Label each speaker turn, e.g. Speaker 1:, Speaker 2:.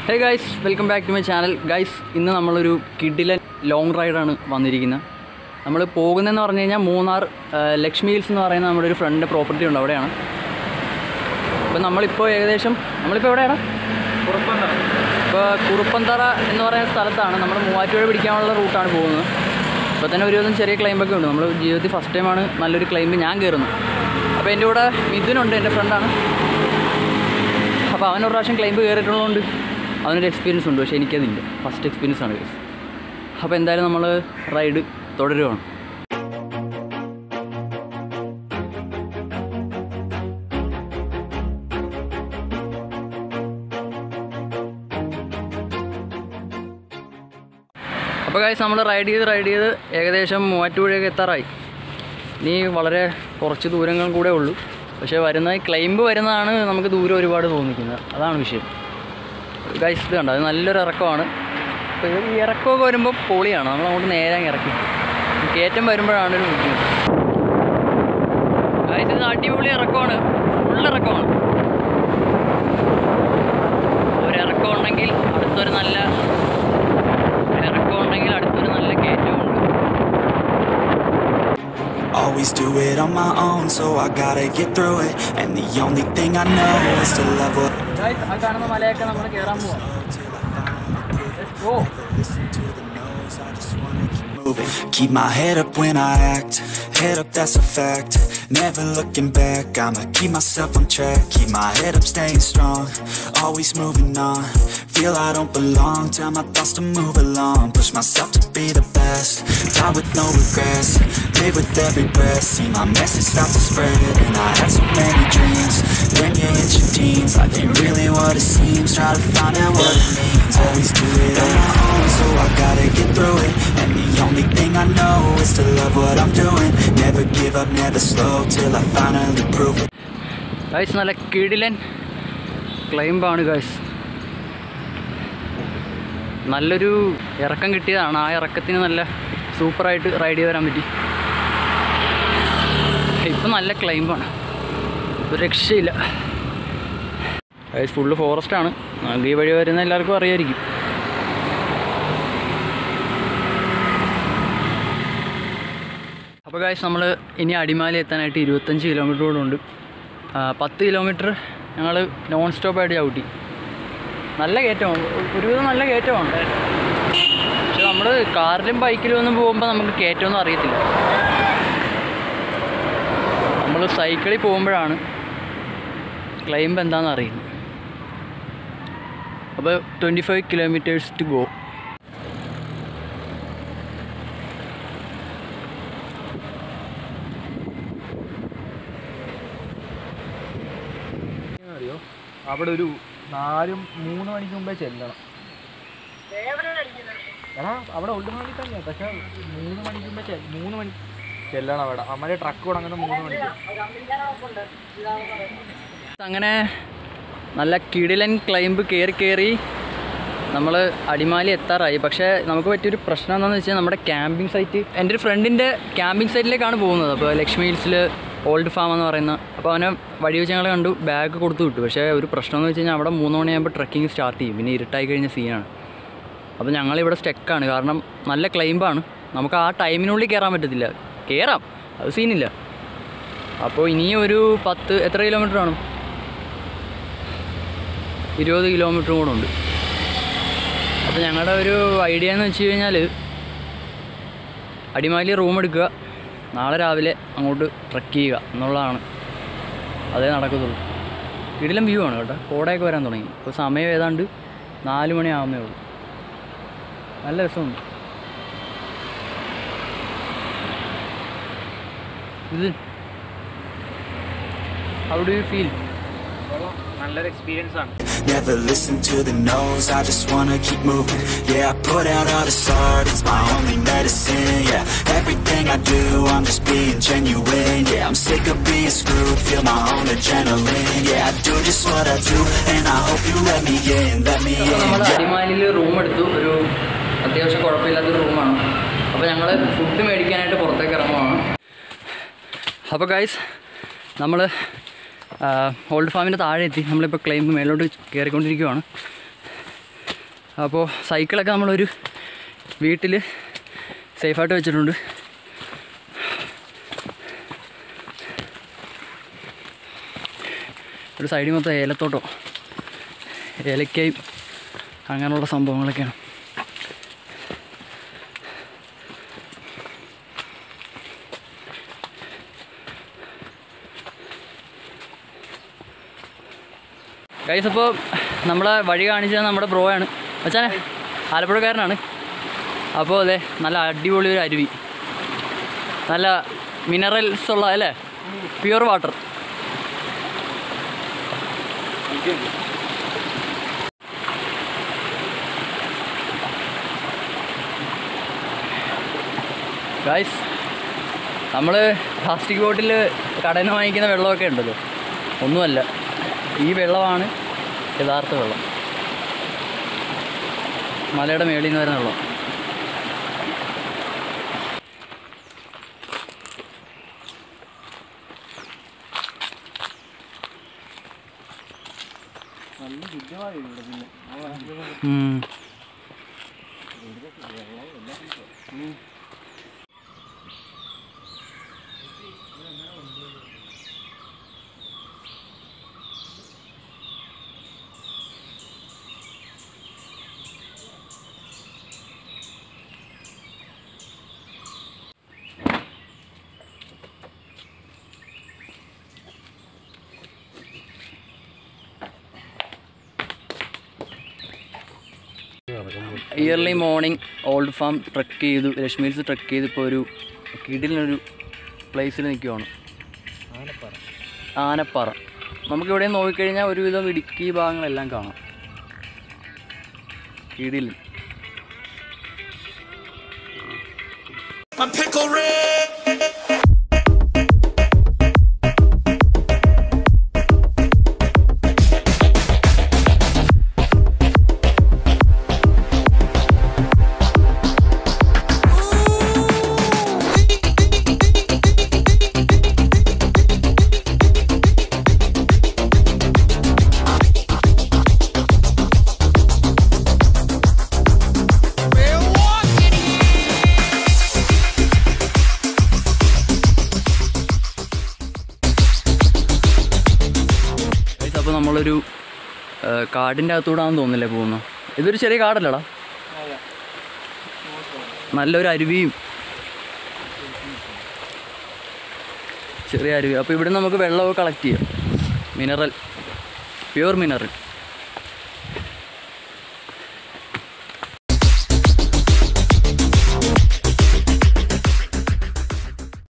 Speaker 1: Hey guys welcome back to my channel guys ഇന്ന് നമ്മളൊരു കിഡിലെ long റൈഡാണ് വന്നിരിക്കുന്നത് നമ്മൾ പോകുന്നതെന്ന് പറഞ്ഞു കഴിഞ്ഞാൽ മൂന്നാർ ആ, ലക്ഷ്മി ഹിൽസ് എന്ന് പറയുന്ന നമ്മുടെ ഒരു ഫ്രണ്ട് പ്രോപ്പർട്ടി ഉണ്ട് അവിടെയാണ് അപ്പോൾ നമ്മളിപ്പോൾ ഏകദേശം നമ്മളിപ്പോൾ എവിടെയാണ് ഇപ്പോൾ കുറുപ്പന്തറ എന്ന് പറയുന്ന സ്ഥലത്താണ് നമ്മൾ മൂവാറ്റുപുഴ പിടിക്കാനുള്ള റൂട്ടാണ് പോകുന്നത് ഇപ്പോൾ തന്നെ ഒരുവിധം ചെറിയ ക്ലൈമ്പൊക്കെ ഉണ്ട് നമ്മൾ ജീവിതത്തിൽ ഫസ്റ്റ് ടൈമാണ് നല്ലൊരു ക്ലൈമ്പ് ഞാൻ കയറുന്നത് അപ്പോൾ എൻ്റെ കൂടെ മിഥുനുണ്ട് എൻ്റെ ഫ്രണ്ടാണ് അപ്പോൾ അവൻ ഒരു പ്രാവശ്യം ക്ലൈമ്പ് കയറിയിട്ടുള്ളതുകൊണ്ട് അവനൊരു എക്സ്പീരിയൻസ് ഉണ്ട് പക്ഷേ എനിക്കതില്ല ഫസ്റ്റ് എക്സ്പീരിയൻസ് ആണ് guys. അപ്പോൾ എന്തായാലും നമ്മൾ റൈഡ് തുടരുവാണ് അപ്പോൾ കാര്യം നമ്മൾ റൈഡ് ചെയ്ത് റൈഡ് ചെയ്ത് ഏകദേശം മൂവാറ്റുപുഴയൊക്കെ എത്താറായി ഇനി വളരെ കുറച്ച് ദൂരങ്ങൾ കൂടെ ഉള്ളൂ പക്ഷേ വരുന്ന ക്ലൈംബ് വരുന്നതാണ് നമുക്ക് ദൂരം ഒരുപാട് തോന്നിക്കുന്നത് അതാണ് വിഷയം ഗൈസ് ഇത് കണ്ടോ അത് നല്ലൊരു ഇറക്കമാണ് അപ്പോൾ ഇത് ഈ ഇറക്കമൊക്കെ വരുമ്പോൾ പൊളിയാണ് നമ്മൾ അങ്ങോട്ട് നേരെ അങ്ങ് ഇറക്കി കയറ്റം വരുമ്പോഴാണ് ഒരു ബുദ്ധിമുട്ട് ഗൈസ് ഇത് അടിപൊളി ഇറക്കമാണ് ഫുൾ ഇറക്കമാണ് ഒരു ഇറക്കം ഉണ്ടെങ്കിൽ അടുത്തൊരു നല്ല ഇറക്കം ഉണ്ടെങ്കിൽ അടുത്തൊരു നല്ല കയറ്റമുണ്ട്
Speaker 2: Always do it on my own, so I gotta get through it. And the only thing I know is to love what
Speaker 1: guys ആ കാണുന്ന മലയൊക്കെ നമ്മൾ കയറാൻ പോവാം ഓ
Speaker 2: moving. Keep my head up when I act, head up, that's a fact. Never looking back, I'ma keep myself on track. Keep my head up, staying strong, always moving on. Feel I don't belong, tell my thoughts to move along. Push myself to be the best, die with no regrets. Live with every breath, see my message start to spread. And I had so many dreams, then you hit your teens. Life ain't really what it seems, try to find out what it means. Always do it on my own, so I gotta get through it. And the only thing I know is to love what I'm doing. Never give up, never slow, till I finally prove it.
Speaker 1: Guys നല്ല കിടിലൻ ക്ലൈംബാണ് guys നല്ലൊരു ഇറക്കം കിട്ടിയതാണ് ആ ഇറക്കത്തിന് നല്ല സൂപ്പറായിട്ട് ride ചെയ്ത് വരാൻ പറ്റി ഇപ്പം നല്ല ക്ലൈംബാണ് ഒരു രക്ഷയില്ല ഗൈസ് ഫുള്ള് ഫോറസ്റ്റാണ് നമുക്ക് ഈ വഴി വരുന്ന എല്ലാവർക്കും അറിയായിരിക്കും അപ്പോൾ ഗൈസ് നമ്മൾ ഇനി അടിമാലി എത്താനായിട്ട് ഇരുപത്തഞ്ച് കിലോമീറ്റർ കൂടെ ഉണ്ട് ആ, പത്ത് കിലോമീറ്റർ ഞങ്ങൾ നോൺ സ്റ്റോപ്പായിട്ട് ചവിട്ടി നല്ല കയറ്റമാണ് ഒരുവിധം നല്ല കയറ്റമാണ് പക്ഷെ നമ്മൾ കാറിലും ബൈക്കിലും ഒന്നും പോകുമ്പോൾ നമുക്ക് കയറ്റമൊന്നും അറിയത്തില്ല നമ്മൾ സൈക്കിളിൽ പോകുമ്പോഴാണ് ക്ലൈംബ് എന്താണെന്ന് അറിയുന്നത് അപ്പോൾ twenty five kilometres to go
Speaker 3: അറിയോ അവിടെ ഒരു നാലും മൂന്ന് മണിക്ക് മുമ്പേ ചെല്ലണം എടാ അവിടെ ഒള്ളുമാലി തന്നെയാ പക്ഷെ മൂന്ന് മണിക്ക് മുമ്പേ ചെ- മൂന്ന് മണി ചെല്ലണം അവിടെ അമ്മയുടെ ട്രക്ക് തുടങ്ങുന്ന മൂന്ന് മണിക്ക്
Speaker 1: അങ്ങനെ നല്ല കിടിലൻ ക്ലൈംബ് കയറി കയറി നമ്മൾ അടിമാലി എത്താറായി പക്ഷേ നമുക്ക് പറ്റിയൊരു പ്രശ്നം എന്താണെന്ന് വെച്ചാൽ നമ്മുടെ ക്യാമ്പിംഗ് സൈറ്റ് എൻ്റെ ഒരു ഫ്രണ്ടിൻ്റെ ക്യാമ്പിംഗ് സൈറ്റിലേക്കാണ് പോകുന്നത് അപ്പോൾ ലക്ഷ്മി ഹിൽസിൽ ഓൾഡ് ഫാം എന്ന് പറയുന്ന അപ്പോൾ അവനെ വഴി വെച്ച് ഞങ്ങൾ കണ്ടു ബാഗ് കൊടുത്തു വിട്ടു പക്ഷേ ഒരു പ്രശ്നം എന്ന് വെച്ച് കഴിഞ്ഞാൽ അവിടെ മൂന്ന് മണിയാകുമ്പോൾ ട്രക്കിംഗ് സ്റ്റാർട്ട് ചെയ്യും പിന്നെ ഇരുട്ടായി കഴിഞ്ഞ സീനാണ് അപ്പോൾ ഞങ്ങളിവിടെ സ്റ്റെക്കാണ് കാരണം നല്ല ക്ലൈംബാണ് നമുക്ക് ആ ടൈമിനുള്ളിൽ കയറാൻ പറ്റത്തില്ല കയറാം അത് സീനില്ല അപ്പോൾ ഇനിയും ഒരു പത്ത് എത്ര കിലോമീറ്റർ ആണ് ഇരുപത് കിലോമീറ്ററും കൂടെ ഉണ്ട് അപ്പോൾ ഞങ്ങളുടെ ഒരു ഐഡിയ എന്ന് വെച്ച് കഴിഞ്ഞാൽ അടിമാലി റൂം എടുക്കുക നാളെ രാവിലെ അങ്ങോട്ട് ട്രക്ക് ചെയ്യുക എന്നുള്ളതാണ് അതേ നടക്കത്തുള്ളൂ ഇടിലും വ്യൂ ആണ് കേട്ടോ കോടയൊക്കെ വരാൻ തുടങ്ങി ഇപ്പോൾ സമയം ഏതാണ്ട് നാല് മണി ആവുന്നേ ഉള്ളൂ നല്ല രസമുണ്ട് ഇത് ഹൗ ഡു യു ഫീൽ
Speaker 3: നല്ലൊരു എക്സ്പീരിയൻസ് ആണ്
Speaker 2: Never listen to the no's, I just wanna keep moving. Yeah, I put out all this art, it's my only medicine. Yeah, everything I do, I'm just being genuine. Yeah, I'm sick of being screwed, feel my own adrenaline. Yeah, I do just what I do, and I hope you let me in, let me in.
Speaker 1: നമ്മൾ
Speaker 2: Yeah.
Speaker 1: അടിമാലിയിൽ room എടുത്തു ഒരു അത്യാവശ്യം കുഴപ്പമില്ലാത്തൊരു റൂമാണ് അപ്പോൾ ഞങ്ങൾ food മേടിക്കാനായിട്ട് പുറത്തേക്ക് ഇറങ്ങുവാണ് അപ്പോൾ ഗൈസ് നമ്മൾ ഓൾഡ് ഫാമിൻ്റെ താഴെ എത്തി നമ്മളിപ്പോൾ ക്ലൈംബ് മേലോട്ട് കയറിക്കൊണ്ടിരിക്കുവാണ് അപ്പോൾ സൈക്കിളൊക്കെ നമ്മളൊരു വീട്ടിൽ സേഫായിട്ട് വെച്ചിട്ടുണ്ട് ഒരു സൈഡിൽ മൊത്തം ഏലത്തോട്ടോ ഏലക്കയും അങ്ങനെയുള്ള സംഭവങ്ങളൊക്കെയാണ് ഗൈസ് അപ്പോൾ നമ്മളെ വഴി കാണിച്ചത് നമ്മുടെ ബ്രോ ആണ് മച്ചാനെ ആലപ്പുഴക്കാരനാണ് അപ്പോൾ അതെ നല്ല അടിപൊളി ഒരു അരുവി നല്ല മിനറൽസ് ഉള്ള അല്ലേ പ്യുവർ വാട്ടർ ഗൈസ് നമ്മൾ പ്ലാസ്റ്റിക് ബോട്ടിൽ കടയിൽ നിന്ന് വാങ്ങിക്കുന്ന വെള്ളമൊക്കെ ഉണ്ടല്ലോ ഒന്നുമല്ല ഈ വെള്ളമാണ് യഥാർത്ഥ വെള്ളം മലയുടെ മേളിൽ നിന്ന് വരുന്ന വെള്ളം ഉം. Early morning old farm trek ചെയ്തു ലക്ഷ്മീൽസ് ട്രക്ക് ചെയ്ത് ഇപ്പോൾ ഒരു കിടിലിനൊരു പ്ലേസിൽ നിൽക്കുവാണ് ആനപ്പാറ നമുക്കിവിടെ നോക്കിക്കഴിഞ്ഞാൽ ഒരുവിധം ഇടുക്കി ഭാഗങ്ങളെല്ലാം കാണാം കിടിൽ
Speaker 2: My pickle red.
Speaker 1: അപ്പോൾ നമ്മളൊരു ആ, കാടിൻ്റെ അകത്തൂടാന്ന് തോന്നില്ലേ പോകുന്നത് ഇതൊരു ചെറിയ കാടല്ലടാ നല്ലൊരു അരുവിയും ചെറിയ അരുവി അപ്പോൾ ഇവിടെ നമുക്ക് വെള്ളമൊക്കെ കളക്ട് ചെയ്യാം മിനറൽ പ്യുവർ മിനറൽ